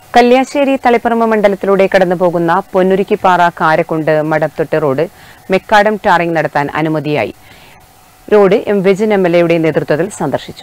കല്യാശ്ശേരി തളിപ്പറമ്പ് മണ്ഡലത്തിലൂടെ കടന്നുപോകുന്ന Ponnurukkippara Karakkund Madathottu road macadam tarring നടത്താൻ അനുമതിയായി road M Vijin M L എയുടെ നേതൃത്വത്തിൽ സന്ദർശിച്ചു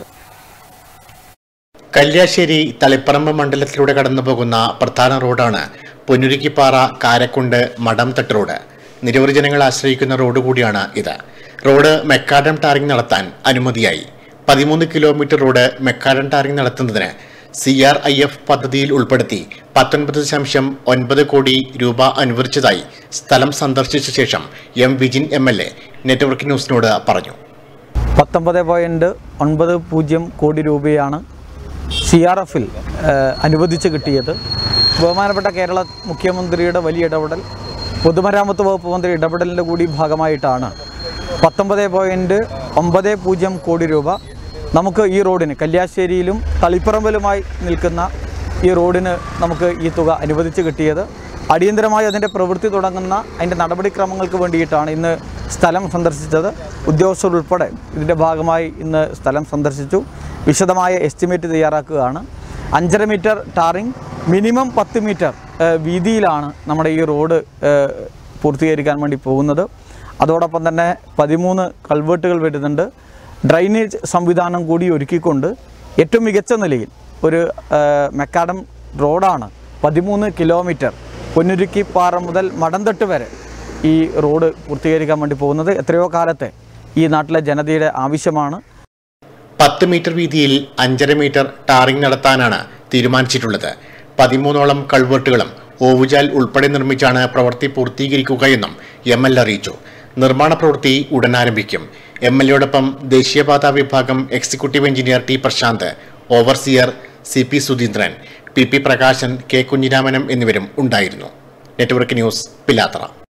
കല്യാശ്ശേരി തളിപ്പറമ്പ് മണ്ഡലത്തിലൂടെ കടന്നുപോകുന്ന പ്രധാന റോഡാണ് പൊന്നുരുക്കിപ്പാറ കാരക്കുണ്ട് മടംതട്ട് റോഡ് നിരവധി ജനങ്ങൾ ആശ്രയിക്കുന്ന റോഡ് കൂടിയാണ് ഇത് റോഡ് മെക്കാഡം ടാറിംഗ് നടത്താൻ അനുമതിയായി പതിമൂന്ന് കിലോമീറ്റർ റോഡ് മെക്കാഡം ടാറിംഗ് നടത്തുന്നതിന് സി ആർ ഐ എഫ് പദ്ധതിയിൽ ഉൾപ്പെടുത്തി പത്തൊൻപത് ദശാംശം ഒൻപത് കോടി രൂപ അനുവദിച്ചതായി സ്ഥലം സന്ദർശിച്ച ശേഷം M Vijin M L A network ന്യൂസിനോട് പറഞ്ഞു പത്തൊമ്പത് പോയിൻറ്റ് ഒൻപത് പൂജ്യം കോടി രൂപയാണ് സി ആർ എഫിൽ അനുവദിച്ച് കിട്ടിയത് ബഹുമാനപ്പെട്ട കേരള മുഖ്യമന്ത്രിയുടെ വലിയ ഇടപെടൽ പൊതുമരാമത്ത് വകുപ്പ് മന്ത്രി ഇടപെടലിൻ്റെ കൂടി ഭാഗമായിട്ടാണ് പത്തൊമ്പത് പോയിൻറ്റ് ഒമ്പത് പൂജ്യം കോടി രൂപ നമുക്ക് ഈ റോഡിന് കല്യാശ്ശേരിയിലും തളിപ്പറമ്പിലുമായി നിൽക്കുന്ന ഈ റോഡിന് നമുക്ക് ഈ തുക അനുവദിച്ച് കിട്ടിയത് അടിയന്തരമായി അതിൻ്റെ പ്രവൃത്തി തുടങ്ങുന്ന അതിൻ്റെ നടപടിക്രമങ്ങൾക്ക് വേണ്ടിയിട്ടാണ് ഇന്ന് സ്ഥലം സന്ദർശിച്ചത് ഉദ്യോഗസ്ഥർ ഉൾപ്പെടെ ഇതിൻ്റെ ഭാഗമായി ഇന്ന് സ്ഥലം സന്ദർശിച്ചു വിശദമായ എസ്റ്റിമേറ്റ് തയ്യാറാക്കുകയാണ് അഞ്ചര മീറ്റർ ടാറിംഗ് മിനിമം പത്ത് മീറ്റർ ഏഹ്, വീതിയിലാണ് നമ്മുടെ ഈ റോഡ് ഏഹ്, പൂർത്തീകരിക്കാൻ വേണ്ടി പോകുന്നത് അതോടൊപ്പം തന്നെ പതിമൂന്ന് കൾവേർട്ടുകൾ വരുന്നുണ്ട് ഡ്രൈനേജ് സംവിധാനം കൂടി ഒരുക്കിക്കൊണ്ട് ഏറ്റവും മികച്ച നിലയിൽ ഒരു ഏഹ്, മെക്കാഡം റോഡാണ് പതിമൂന്ന് കിലോമീറ്റർ പൊന്നുരുക്കിപ്പാറ മുതൽ മടന്തട്ട് വരെ ഈ റോഡ് പൂർത്തീകരിക്കാൻ വേണ്ടി പോകുന്നത് എത്രയോ കാലത്തെ ഈ നാട്ടിലെ ജനതയുടെ ആവശ്യമാണ് പത്ത് മീറ്റർ വീതിയിൽ അഞ്ചര മീറ്റർ ടാറിംഗ് നടത്താനാണ് തീരുമാനിച്ചിട്ടുള്ളത് പതിമൂന്നോളം കൾവേർട്ടുകളും ഓവുചാൽ ഉൾപ്പെടെ നിർമ്മിച്ചാണ് പ്രവൃത്തി പൂർത്തീകരിക്കുകയെന്നും എം എൽ അറിയിച്ചു നിർമ്മാണ പ്രവൃത്തി ഉടൻ ആരംഭിക്കും എം എൽ എയോടൊപ്പം ദേശീയപാത വിഭാഗം executive engineer T Prashanth overseer C P Sudheendran P P Prakashan K കുഞ്ഞിരാമനം എന്നിവരും ഉണ്ടായിരുന്നു നെറ്റ്വർക്ക് ന്യൂസ് പിലാത്തറ